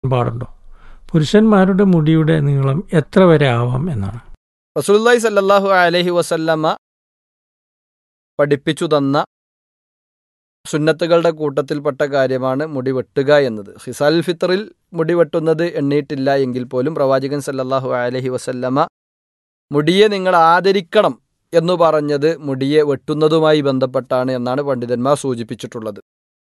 പാടുണ്ടോ പുരുഷന്മാരുടെ മുടിയുടെ നീളം എത്ര വരെ ആവാം എന്നാണ് റസൂലുള്ളാഹി സല്ലല്ലാഹു അലൈഹി വസല്ലമ പഠിപ്പിച്ചു തന്ന സുന്നത്തുകളുടെ കൂട്ടത്തിൽപ്പെട്ട കാര്യമാണ് മുടി വെട്ടുക എന്നത് ഹിസാൽ ഫിത്തറിൽ മുടി വെട്ടുന്നത് എണ്ണിയിട്ടില്ല എങ്കിൽ പോലും പ്രവാചകൻ സല്ലല്ലാഹു അലൈഹി വസല്ലമ മുടിയെ നിങ്ങൾ ആദരിക്കണം എന്ന് പറഞ്ഞത് മുടിയെ വെട്ടുന്നതുമായി ബന്ധപ്പെട്ടാണ് എന്നാണ് പണ്ഡിതന്മാർ സൂചിപ്പിച്ചിട്ടുള്ളത്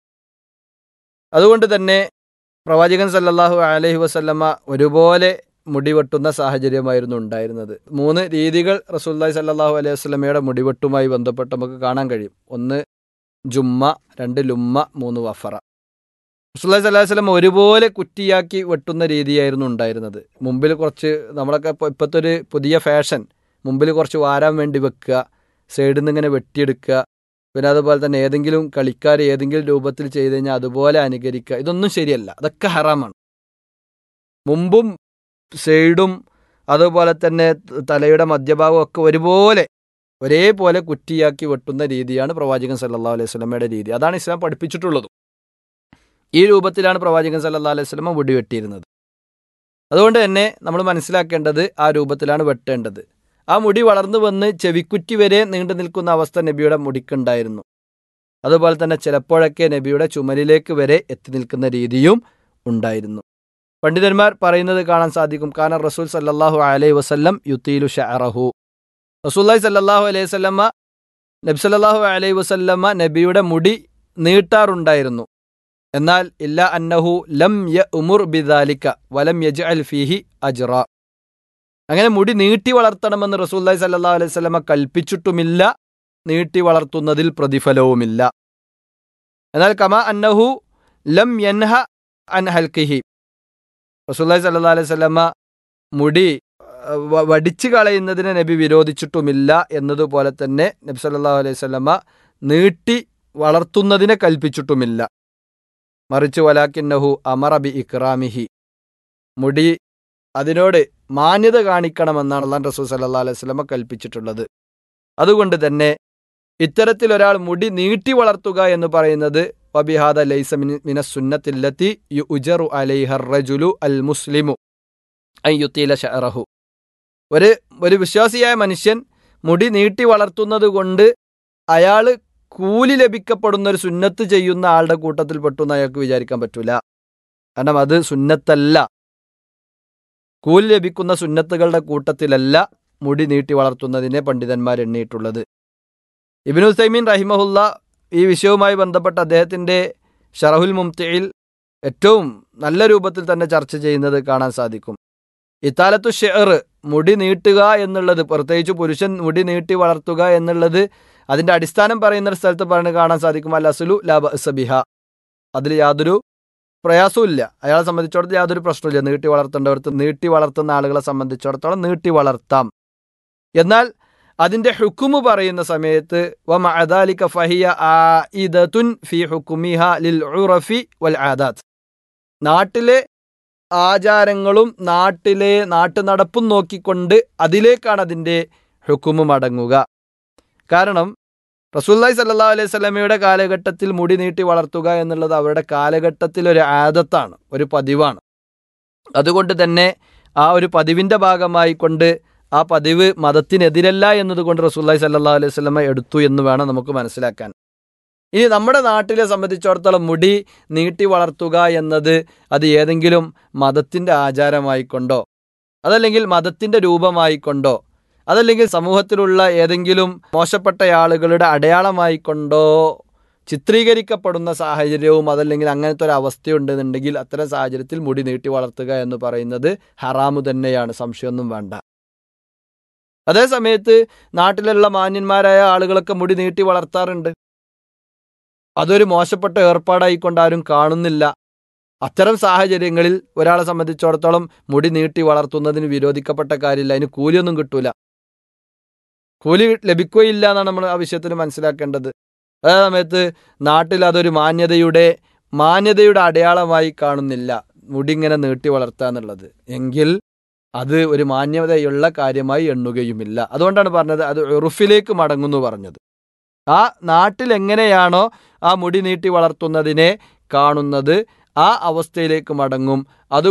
അതുകൊണ്ട് തന്നെ പ്രവാചകൻ സല്ലല്ലാഹു അലൈഹി വസല്ലമ ഒരുപോലെ മുടി വെട്ടുന്ന സാഹചര്യമായിരുന്നു ഉണ്ടായിരുന്നത് മൂന്ന് രീതികൾ റസൂല്ലായി സല്ലാഹു അലൈഹി വസ്ലമയുടെ മുടിവെട്ടുമായി ബന്ധപ്പെട്ട് നമുക്ക് കാണാൻ കഴിയും ഒന്ന് ജുമ്മ രണ്ട് ലുമ്മ മൂന്ന് വഫറ റസൂല്ലായി സല്ലാഹു വസ്ലം ഒരുപോലെ കുറ്റിയാക്കി വെട്ടുന്ന രീതിയായിരുന്നു ഉണ്ടായിരുന്നത് മുമ്പിൽ കുറച്ച് നമ്മളൊക്കെ ഇപ്പോൾ ഇപ്പോഴത്തെ ഒരു പുതിയ ഫാഷൻ മുമ്പിൽ കുറച്ച് വാരാൻ വേണ്ടി വെക്കുക സൈഡിൽ നിന്ന് ഇങ്ങനെ വെട്ടിയെടുക്കുക പിന്നെ അതുപോലെ തന്നെ ഏതെങ്കിലും കളിക്കാർ ഏതെങ്കിലും രൂപത്തിൽ ചെയ്ത് കഴിഞ്ഞാൽ അതുപോലെ അനുകരിക്കുക ഇതൊന്നും ശരിയല്ല അതൊക്കെ ഹറാമാണ് മുമ്പും സൈഡും അതുപോലെ തന്നെ തലയുടെ മധ്യഭാഗവും ഒക്കെ ഒരുപോലെ ഒരേപോലെ കുറ്റിയാക്കി വെട്ടുന്ന രീതിയാണ് പ്രവാചകൻ സല്ലല്ലാഹു അലൈഹി സ്വലമയുടെ രീതി അതാണ് ഇസ്ലാം പഠിപ്പിച്ചിട്ടുള്ളത് ഈ രൂപത്തിലാണ് പ്രവാചകൻ സല്ലല്ലാഹു അലൈഹി സ്വലമ മുടി വെട്ടിയിരുന്നത് അതുകൊണ്ട് തന്നെ നമ്മൾ മനസ്സിലാക്കേണ്ടത് ആ രൂപത്തിലാണ് വെട്ടേണ്ടത് ആ മുടി വളർന്നു വന്ന് ചെവിക്കുറ്റി വരെ നീണ്ടു നിൽക്കുന്ന അവസ്ഥ നബിയുടെ മുടിക്കുണ്ടായിരുന്നു അതുപോലെ തന്നെ ചിലപ്പോഴൊക്കെ നബിയുടെ ചുമലിലേക്ക് വരെ എത്തി നിൽക്കുന്ന രീതിയും ഉണ്ടായിരുന്നു പണ്ഡിതന്മാർ പറയുന്നത് കാണാൻ സാധിക്കും കാരണം റസൂൽ സല്ലാഹു അലൈഹി വസല്ലം യുത്തീലു ഷഅറഹു റസൂല്ലായി സല്ലാഹു അലൈഹി വസല്ലമ്മ നബി സല്ലാഹു അലൈഹി വസല്ലമ്മ നബിയുടെ മുടി നീട്ടാറുണ്ടായിരുന്നു എന്നാൽ ഇല്ല അന്നഹു ലം യ ഉമുർ ബിദാലിക്ക വലം യജ് അൽ ഫീഹി അജ്റ അങ്ങനെ മുടി നീട്ടി വളർത്തണമെന്ന് റസൂല്ലായി സല്ലാ അലൈഹി വസല്ലമ്മ കൽപ്പിച്ചിട്ടുമില്ല നീട്ടി വളർത്തുന്നതിൽ പ്രതിഫലവുമില്ല എന്നാൽ കമ അന്നഹു ലം യൻഹ അൻ ഹൽക്കിഹി റസൂല്ലായി സല്ലാ അലൈഹി സ്വലമ മുടി വടിച്ചു കളയുന്നതിനെ നബി വിരോധിച്ചിട്ടുമില്ല എന്നതുപോലെ തന്നെ നബി സല്ലാഹു അലൈഹി സ്വലമ നീട്ടി വളർത്തുന്നതിനെ കൽപ്പിച്ചിട്ടുമില്ല മറിച്ച് വലാക്കിന്നഹു അമറബി ഇക്റാമിഹി മുടി അതിനോട് മാന്യത കാണിക്കണമെന്നാണ് അള്ളാൻ റസൂൽ സല്ലാ അലൈഹി സ്വലമ കൽപ്പിച്ചിട്ടുള്ളത് അതുകൊണ്ട് തന്നെ ഇത്തരത്തിൽ ഒരാൾ മുടി നീട്ടി വളർത്തുക എന്ന് പറയുന്നത് വബിഹാദ ലൈസ മിന സുന്നത്തില്ലത്തി യു ഉജറു അലൈഹർ റജുലു അൽ മുസ്ലിമു അയ്യുത്തീല ഷറഹു ഒരു ഒരു വിശ്വാസിയായ മനുഷ്യൻ മുടി നീട്ടി വളർത്തുന്നത് കൊണ്ട് അയാൾ കൂലി ലഭിക്കപ്പെടുന്ന ഒരു സുന്നത്ത് ചെയ്യുന്ന ആളുടെ കൂട്ടത്തിൽ പെട്ടു എന്ന് അയാൾക്ക് വിചാരിക്കാൻ പറ്റൂല കാരണം അത് സുന്നത്തല്ല കൂലി ലഭിക്കുന്ന സുന്നത്തുകളുടെ കൂട്ടത്തിലല്ല മുടി നീട്ടി വളർത്തുന്നതിനെ പണ്ഡിതന്മാർ എണ്ണിയിട്ടുള്ളത് ഇബിനു സൈമീൻ റഹിമഹുല്ല ഈ വിഷയവുമായി ബന്ധപ്പെട്ട് അദ്ദേഹത്തിൻ്റെ ഷറഹുൽ മുംതയിൽ ഏറ്റവും നല്ല രൂപത്തിൽ തന്നെ ചർച്ച ചെയ്യുന്നത് കാണാൻ സാധിക്കും ഇത്താലത്തു ഷെയർ മുടി നീട്ടുക എന്നുള്ളത് പ്രത്യേകിച്ച് പുരുഷൻ മുടി നീട്ടി വളർത്തുക എന്നുള്ളത് അതിൻ്റെ അടിസ്ഥാനം പറയുന്ന ഒരു സ്ഥലത്ത് പറഞ്ഞ് കാണാൻ സാധിക്കും അൽ അസുലു ലാബ സബിഹ അതിൽ യാതൊരു പ്രയാസവും അയാളെ സംബന്ധിച്ചിടത്തോളം യാതൊരു പ്രശ്നമില്ല നീട്ടി വളർത്തേണ്ടവർക്ക് നീട്ടി വളർത്തുന്ന ആളുകളെ സംബന്ധിച്ചിടത്തോളം നീട്ടി വളർത്താം എന്നാൽ അതിന്റെ ഹുക്കുമ് പറയുന്ന സമയത്ത് വമഅദാലിക ഫഹിയ ആയിദത്തുൻ ഫി ഹുക്കുമിഹ ലിൽ ഉറഫി വൽ ആദാത്ത് നാട്ടിലെ ആചാരങ്ങളും നാട്ടിലെ നാട്ടുനടപ്പും നോക്കിക്കൊണ്ട് അതിലേക്കാണ് അതിൻ്റെ ഹുക്കുമ് മടങ്ങുക കാരണം റസൂല്ലായി സല്ലാ അലൈഹി സ്വലമയുടെ കാലഘട്ടത്തിൽ മുടി നീട്ടി വളർത്തുക എന്നുള്ളത് അവരുടെ കാലഘട്ടത്തിൽ ഒരു ആദത്താണ് ഒരു പതിവാണ് അതുകൊണ്ട് തന്നെ ആ ഒരു പതിവിൻ്റെ ഭാഗമായി കൊണ്ട് ആ പതിവ് മതത്തിനെതിരല്ല എന്നതുകൊണ്ട് റസൂല്ലായി സല്ലാ അലൈഹി സ്വലമ എടുത്തു എന്ന് വേണം നമുക്ക് മനസ്സിലാക്കാൻ ഇനി നമ്മുടെ നാട്ടിലെ സംബന്ധിച്ചിടത്തോളം മുടി നീട്ടി വളർത്തുക എന്നത് അത് ഏതെങ്കിലും മതത്തിൻ്റെ ആചാരമായിക്കൊണ്ടോ അതല്ലെങ്കിൽ മതത്തിൻ്റെ രൂപമായിക്കൊണ്ടോ അതല്ലെങ്കിൽ സമൂഹത്തിലുള്ള ഏതെങ്കിലും മോശപ്പെട്ട ആളുകളുടെ അടയാളമായിക്കൊണ്ടോ ചിത്രീകരിക്കപ്പെടുന്ന സാഹചര്യവും അതല്ലെങ്കിൽ അങ്ങനത്തെ ഒരു അവസ്ഥയുണ്ടെന്നുണ്ടെങ്കിൽ അത്തരം സാഹചര്യത്തിൽ മുടി നീട്ടി വളർത്തുക എന്ന് പറയുന്നത് ഹറാമു തന്നെയാണ് സംശയമൊന്നും വേണ്ട അതേ സമയത്ത് നാട്ടിലുള്ള മാന്യന്മാരായ ആളുകളൊക്കെ മുടി നീട്ടി വളർത്താറുണ്ട് അതൊരു മോശപ്പെട്ട ഏർപ്പാടായിക്കൊണ്ട് ആരും കാണുന്നില്ല അത്തരം സാഹചര്യങ്ങളിൽ ഒരാളെ സംബന്ധിച്ചിടത്തോളം മുടി നീട്ടി വളർത്തുന്നതിന് വിരോധിക്കപ്പെട്ട കാര്യമില്ല അതിന് കൂലിയൊന്നും കിട്ടൂല കൂലി ലഭിക്കുകയില്ല എന്നാണ് നമ്മൾ ആ വിഷയത്തിൽ മനസ്സിലാക്കേണ്ടത് അതേ സമയത്ത് നാട്ടിൽ അതൊരു മാന്യതയുടെ മാന്യതയുടെ അടയാളമായി കാണുന്നില്ല മുടി ഇങ്ങനെ നീട്ടി വളർത്തുക എന്നുള്ളത് എങ്കിൽ അത് ഒരു മാന്യതയുള്ള കാര്യമായി എണ്ണുകയുമില്ല അതുകൊണ്ടാണ് പറഞ്ഞത് അത് ഉറുഫിലേക്ക് മടങ്ങുന്നു പറഞ്ഞത് ആ നാട്ടിൽ എങ്ങനെയാണോ ആ മുടി നീട്ടി വളർത്തുന്നതിനെ കാണുന്നത് ആ അവസ്ഥയിലേക്ക് മടങ്ങും അത്